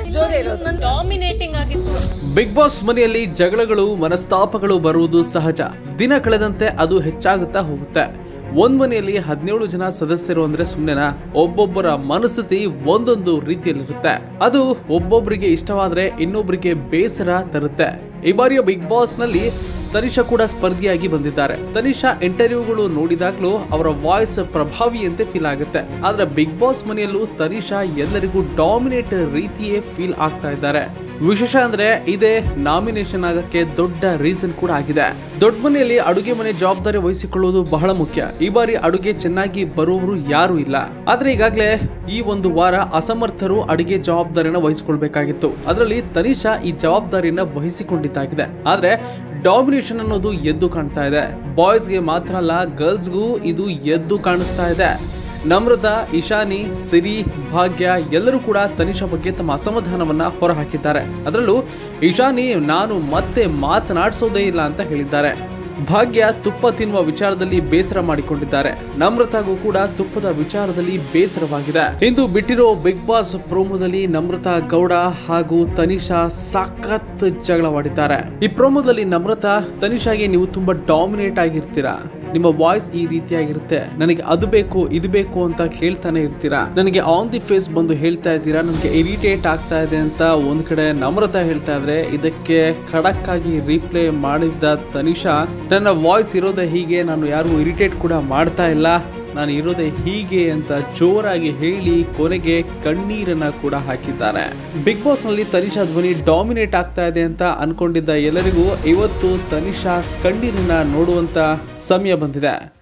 ಜೋರೇ ಇರೋದು ಡಾಮಿನೇಟಿಂಗ್ ಆಗಿತ್ತು big boss ಮನೆಯಲ್ಲಿ ಜಗಳಗಳು ಮನಸ್ತಾಪಗಳು ಬರುವುದು ಸಹಜ ದಿನ ಕಳೆದಂತೆ ಅದು ಹೆಚ್ಚಾಗುತ್ತಾ ಹೋಗುತ್ತೆ ಒಂದ್ ಮನೆಯಲ್ಲಿ ಹದಿನೇಳು ಜನ ಸದಸ್ಯರು ಅಂದ್ರೆ ಸುಮ್ಮನೆನಾ ಒಬ್ಬೊಬ್ಬರ ಮನಸ್ಥಿತಿ ಒಂದೊಂದು ರೀತಿಯಲ್ಲಿರುತ್ತೆ ಅದು ಒಬ್ಬೊಬ್ಬರಿಗೆ ಇಷ್ಟವಾದ್ರೆ ಇನ್ನೊಬ್ಬರಿಗೆ ಬೇಸರ ತರುತ್ತೆ ಈ ಬಾರಿಯ ಬಿಗ್ ಬಾಸ್ ನಲ್ಲಿ ತನಿಷಾ ಕೂಡ ಸ್ಪರ್ಧಿಯಾಗಿ ಬಂದಿದ್ದಾರೆ ತನಿಷಾ ಇಂಟರ್ವ್ಯೂಗಳು ನೋಡಿದಾಗ್ಲೂ ಅವರ ವಾಯ್ಸ್ ಪ್ರಭಾವಿಯಂತೆ ಫೀಲ್ ಆಗುತ್ತೆ ಆದ್ರೆ ಬಿಗ್ ಬಾಸ್ ಮನೆಯಲ್ಲೂ ತನಿಷಾ ಎಲ್ಲರಿಗೂ ಡಾಮಿನೇಟ್ ರೀತಿಯೇ ಫೀಲ್ ಆಗ್ತಾ ಇದ್ದಾರೆ ವಿಶೇಷ ಅಂದ್ರೆ ಇದೇ ನಾಮಿನೇಷನ್ ಆಗಕ್ಕೆ ದೊಡ್ಡ ರೀಸನ್ ಕೂಡ ಆಗಿದೆ ದೊಡ್ಡ ಮನೆಯಲ್ಲಿ ಅಡುಗೆ ಮನೆ ಜವಾಬ್ದಾರಿ ವಹಿಸಿಕೊಳ್ಳುವುದು ಬಹಳ ಮುಖ್ಯ ಈ ಬಾರಿ ಅಡುಗೆ ಚೆನ್ನಾಗಿ ಬರುವವರು ಯಾರು ಇಲ್ಲ ಆದ್ರೆ ಈಗಾಗಲೇ ಈ ಒಂದು ವಾರ ಅಸಮರ್ಥರು ಅಡುಗೆ ಜವಾಬ್ದಾರಿನ ವಹಿಸಿಕೊಳ್ಬೇಕಾಗಿತ್ತು ಅದರಲ್ಲಿ ತನಿಷಾ ಈ ಜವಾಬ್ದಾರಿನ ವಹಿಸಿಕೊಂಡಿದ್ದಾಗಿದೆ ಆದ್ರೆ ಡಾಮಿನೇಷನ್ ಅನ್ನೋದು ಎದ್ದು ಕಾಣ್ತಾ ಇದೆ ಬಾಯ್ಸ್ಗೆ ಮಾತ್ರ ಅಲ್ಲ ಗರ್ಲ್ಸ್ಗೂ ಇದು ಎದ್ದು ಕಾಣಿಸ್ತಾ ಇದೆ ನಮ್ರತಾ ಇಶಾನಿ ಸಿರಿ ಭಾಗ್ಯ ಎಲ್ಲರೂ ಕೂಡ ತನಿಷಾ ಬಗ್ಗೆ ತಮ್ಮ ಅಸಮಾಧಾನವನ್ನ ಹೊರಹಾಕಿದ್ದಾರೆ ಅದರಲ್ಲೂ ಇಶಾನಿ ನಾನು ಮತ್ತೆ ಮಾತನಾಡಿಸೋದೇ ಇಲ್ಲ ಅಂತ ಹೇಳಿದ್ದಾರೆ ಭಾಗ್ಯ ತುಪ್ಪ ತಿನ್ನುವ ವಿಚಾರದಲ್ಲಿ ಬೇಸರ ಮಾಡಿಕೊಂಡಿದ್ದಾರೆ ನಮ್ರತಾಗೂ ಕೂಡ ತುಪ್ಪದ ವಿಚಾರದಲ್ಲಿ ಬೇಸರವಾಗಿದೆ ಇಂದು ಬಿಟ್ಟಿರೋ ಬಿಗ್ ಬಾಸ್ ಪ್ರೋಮೋದಲ್ಲಿ ನಮ್ರತಾ ಗೌಡ ಹಾಗೂ ತನಿಷಾ ಸಖತ್ ಜಗಳವಾಡಿದ್ದಾರೆ ಈ ಪ್ರೋಮೋದಲ್ಲಿ ನಮ್ರತಾ ತನಿಷಾಗೆ ನೀವು ತುಂಬಾ ಡಾಮಿನೇಟ್ ಆಗಿರ್ತೀರಾ ನಿಮ್ಮ ವಾಯ್ಸ್ ಈ ರೀತಿಯಾಗಿರುತ್ತೆ ನನಗೆ ಅದು ಬೇಕು ಇದು ಬೇಕು ಅಂತ ಕೇಳ್ತಾನೆ ಇರ್ತೀರಾ ನನಗೆ ಆನ್ ದಿ ಫೇಸ್ ಬಂದು ಹೇಳ್ತಾ ಇದ್ದೀರಾ ನನಗೆ ಇರಿಟೇಟ್ ಆಗ್ತಾ ಇದೆ ಅಂತ ಒಂದ್ ಕಡೆ ನಮ್ರತಾ ಹೇಳ್ತಾ ಇದ್ರೆ ಇದಕ್ಕೆ ಖಡಕ್ ಆಗಿ ರೀಪ್ಲೇ ಮಾಡಿದ್ದ ತನಿಷಾ ನನ್ನ ವಾಯ್ಸ್ ಇರೋದೇ ಹೀಗೆ ನಾನು ಯಾರಿಗೂ ಇರಿಟೇಟ್ ಕೂಡ ಮಾಡ್ತಾ ಇಲ್ಲ ನಾನು ಇರೋದೇ ಹೀಗೆ ಅಂತ ಜೋರಾಗಿ ಹೇಳಿ ಕೊನೆಗೆ ಕಣ್ಣೀರನ್ನ ಕೂಡ ಹಾಕಿದ್ದಾರೆ ಬಿಗ್ ಬಾಸ್ ನಲ್ಲಿ ತನಿಷಾ ಧ್ವನಿ ಡಾಮಿನೇಟ್ ಆಗ್ತಾ ಇದೆ ಅಂತ ಅನ್ಕೊಂಡಿದ್ದ ಎಲ್ಲರಿಗೂ ಇವತ್ತು ತನಿಷಾ ಕಣ್ಣೀರನ್ನ ನೋಡುವಂತ ಸಮಯ ಬಂದಿದೆ